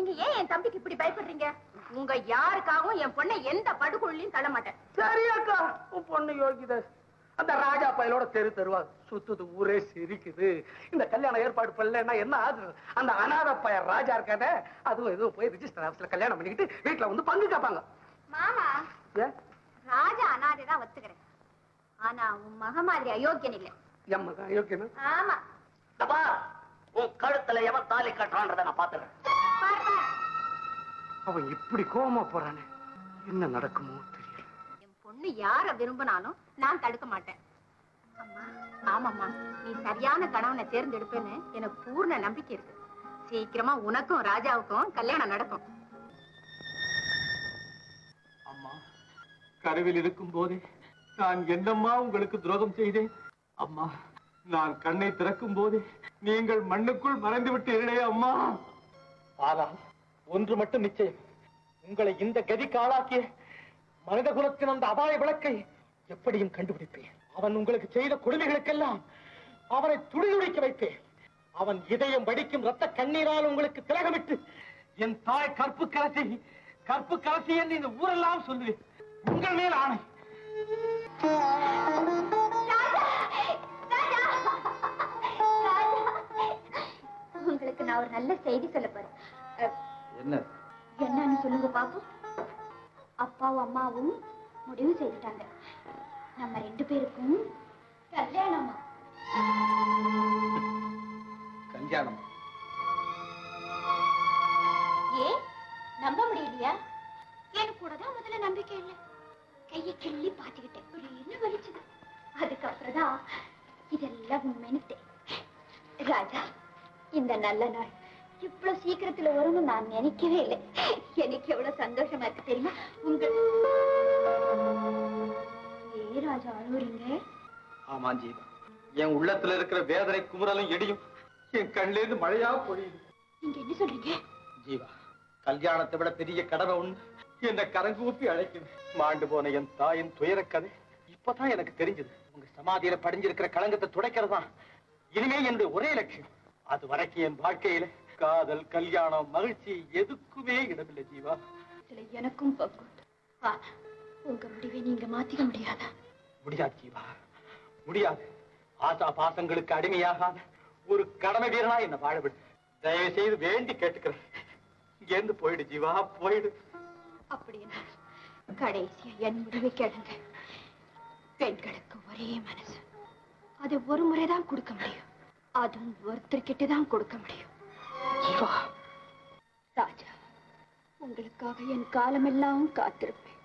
நீங்க ஏன் என் தம்பிக்கு இப்படி பயப்படுறீங்க உங்க யாருக்காகவும் என் பொண்ணை எந்த படுகொள்ளையும் தள்ள மாட்டேன் சரியாக்கா உன் பொண்ணு யோகித அந்த ராஜா பயலோட தெரு தெருவா சுத்துது ஊரே சிரிக்குது இந்த கல்யாணம் ஏற்பாடு பண்ணலன்னா என்ன ஆகுது அந்த அனாத பய ராஜா இருக்கானே அதுவும் எதுவும் போய் ரிஜிஸ்டர் ஆபீஸ்ல கல்யாணம் பண்ணிக்கிட்டு வீட்டுல வந்து பங்கு கேட்பாங்க மாமா ஏன் ராஜா அனாதை தான் ஒத்துக்கிறேன் ஆனா உன் மக மாதிரி அயோக்கியன் இல்ல எம்ம தான் யோக்கியனா ஆமா தப்பா உன் கழுத்துல எவன் தாலி கட்டுறான்றத நான் பாத்துறேன் பார், பார். அவன் இப்படி கோவமா போறானே என்ன நடக்குமோ தெரியல என் பொண்ணு யார விரும்பினாலும் நான் தடுக்க மாட்டேன் அம்மா ஆமாம்மா நீ சரியான கணவனை தேர்ந்தெடுப்பேன்னு எனக்கு பூர்ண நம்பிக்கை இருக்கு சீக்கிரமா உனக்கும் ராஜாவுக்கும் கல்யாணம் நடக்கும் அம்மா கருவில் இருக்கும் போதே நான் என்னம்மா உங்களுக்கு துரோகம் செய்தேன் அம்மா நான் கண்ணை திறக்கும் போதே நீங்கள் மண்ணுக்குள் மறைந்து விட்டீர்களே அம்மா ஆனால் ஒன்று மட்டும் நிச்சயம் உங்களை இந்த கதிக்கு ஆளாக்கிய மனித குலத்தின் அந்த அபாய விளக்கை எப்படியும் கண்டுபிடிப்பேன் அவன் உங்களுக்கு செய்த கொடுமைகளுக்கெல்லாம் அவனை துடிதுடிக்க வைப்பேன் அவன் இதயம் வடிக்கும் ரத்த கண்ணீரால் உங்களுக்கு திலகமிட்டு என் தாய் கற்பு கரசி கற்பு கரசி என்று இந்த ஊரெல்லாம் சொல்லுவேன் உங்கள் மேல் ஆணை உங்களுக்கு நான் ஒரு நல்ல செய்தி சொல்ல போறேன் அஹ், என்ன என்னன்னு சொல்லுங்க பாப்போம் அப்பாவும் அம்மாவும் முடிவு செய்துட்டாங்க நம்ம ரெண்டு பேருக்கும் கல்யாணமா கல்யாணம் ஏன் நம்ப முடியலையா எனக்கு கூட தான் முதல்ல நம்பிக்கை இல்லை கையை கிள்ளி பாத்துக்கிட்டேன் ஒரு என்ன வலிச்சது அதுக்கப்புறம் தான் இதெல்லாம் உண்மைன்னுட்டேன் ராஜா இந்த நல்ல நாள் இவ்வளவு சீக்கிரத்துல வரும்னு நான் நினைக்கவே இல்லை எனக்கு எவ்வளவு சந்தோஷமா இருக்கு தெரியுமா உங்க ஏ ராஜா அழுவுறீங்க ஆமா ஜீவா என் உள்ளத்துல இருக்கிற வேதனை குமுறலும் எடியும் என் கண்ணிலிருந்து மழையா பொழியுது நீங்க என்ன சொல்றீங்க ஜீவா கல்யாணத்தை விட பெரிய கடமை ஒண்ணு என்னை கரங்கூப்பி அழைக்குது மாண்டு போன என் தாயின் துயர கதை இப்பதான் எனக்கு தெரிஞ்சது உங்க சமாதியில படிஞ்சிருக்கிற களங்கத்தை துடைக்கிறதுதான் இனிமே என்னுடைய ஒரே லட்சியம் அது வரைக்கும் என் வாழ்க்கையில காதல் கல்யாணம் மகிழ்ச்சி எதுக்குமே இடமில்லை ஜீவா இதுல எனக்கும் பங்கு உண்டு. ஆனா, உங்க முடிவை நீங்க மாத்திக்க முடியாதா முடியாது ஜீவா முடியாது ஆசா பாசங்களுக்கு அடிமையாகாத ஒரு கடமை வீரனா என்ன வாழ விடு தயவு செய்து வேண்டி கேட்டுக்கிறேன் இங்க இருந்து போயிடு ஜீவா போயிடு அப்படின்னா கடைசியா என் முடிவை கேளுங்க பெண்களுக்கு ஒரே மனசு அது ஒரு முறைதான் கொடுக்க முடியும் அதுவும் ஒருத்தர்கிட்ட தான் கொடுக்க முடியும் ஜீவா ராஜா உங்களுக்காக என் காலமெல்லாம் காத்திருப்பேன்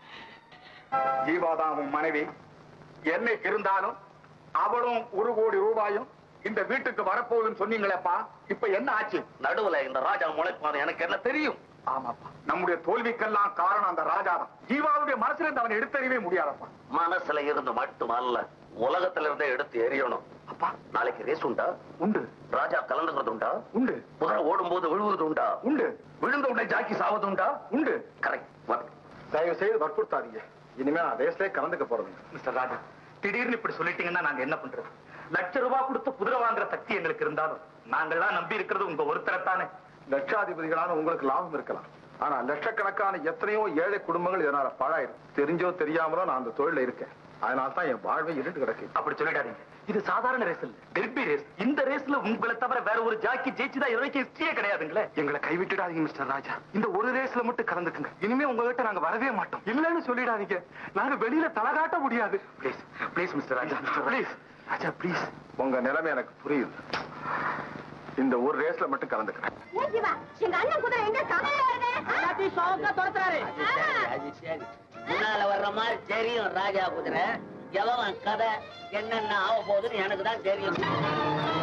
ஜீவாதான் உன் மனைவி என்னைக்கு இருந்தாலும் அவளும் ஒரு கோடி ரூபாயும் இந்த வீட்டுக்கு வரப்போகுதுன்னு சொன்னீங்களேப்பா இப்ப என்ன ஆச்சு நடுவுல இந்த ராஜா முளைப்பான எனக்கு என்ன தெரியும் ஆமாப்பா நம்முடைய தோல்விக்கெல்லாம் காரணம் அந்த ராஜாதான் ஜீவாவுடைய மனசுல இருந்து அவனை எடுத்தறியவே முடியாதப்பா மனசுல இருந்து மட்டுமல்ல உலகத்துல இருந்தே எடுத்து எறியணும் அப்பா நாளைக்கு ரேஸ் உண்டா உண்டு ராஜா கலந்துக்கிறது உண்டா உண்டு குதிரை ஓடும் போது விழுவுறது உண்டா உண்டு விழுந்த உடனே ஜாக்கி சாவது உண்டா உண்டு கரெக்ட் தயவு செய்து வற்புறுத்தாதீங்க இனிமே நான் ரேஸ்லயே கலந்துக்க போறது மிஸ்டர் ராஜா திடீர்னு இப்படி சொல்லிட்டீங்கன்னா நாங்க என்ன பண்றது லட்ச ரூபாய் கொடுத்து குதிரை வாங்குற சக்தி எங்களுக்கு இருந்தாலும் நாங்கெல்லாம் நம்பி இருக்கிறது உங்க ஒருத்தரைத்தானே லட்சாதிபதிகளான உங்களுக்கு லாபம் இருக்கலாம் ஆனா லட்சக்கணக்கான எத்தனையோ ஏழை குடும்பங்கள் இதனால பாழாயிரும் தெரிஞ்சோ தெரியாமலோ நான் அந்த தொழில இருக்கேன் அதனால தான் என் வாழ்வை இருண்டு கிடக்கு அப்படி சொல்லிடாதீங்க இது சாதாரண ரேஸ் இல்ல டெர்பி ரேஸ் இந்த ரேஸ்ல உங்களை தவிர வேற ஒரு ஜாக்கி ஜெயிச்சுதான் இது வரைக்கும் ஹிஸ்டரியே கிடையாதுங்களே எங்களை கைவிட்டுடாதீங்க மிஸ்டர் ராஜா இந்த ஒரு ரேஸ்ல மட்டும் கலந்துக்குங்க இனிமே உங்ககிட்ட நாங்க வரவே மாட்டோம் இல்லன்னு சொல்லிடாதீங்க நாங்க வெளியில தலகாட்ட முடியாது please please mister Raja please Raja please உங்க நிலைமை எனக்கு புரியுது இந்த ஒரு ரேஸ்ல மட்டும் கலந்துக்கிறேன் எங்க அண்ணன் குதிரை எங்க அது சரி முன்னால வர்ற மாதிரி தெரியும் ராஜா குதிரை எவன் கதை என்னென்ன ஆக போகுதுன்னு எனக்கு தான் தெரியும்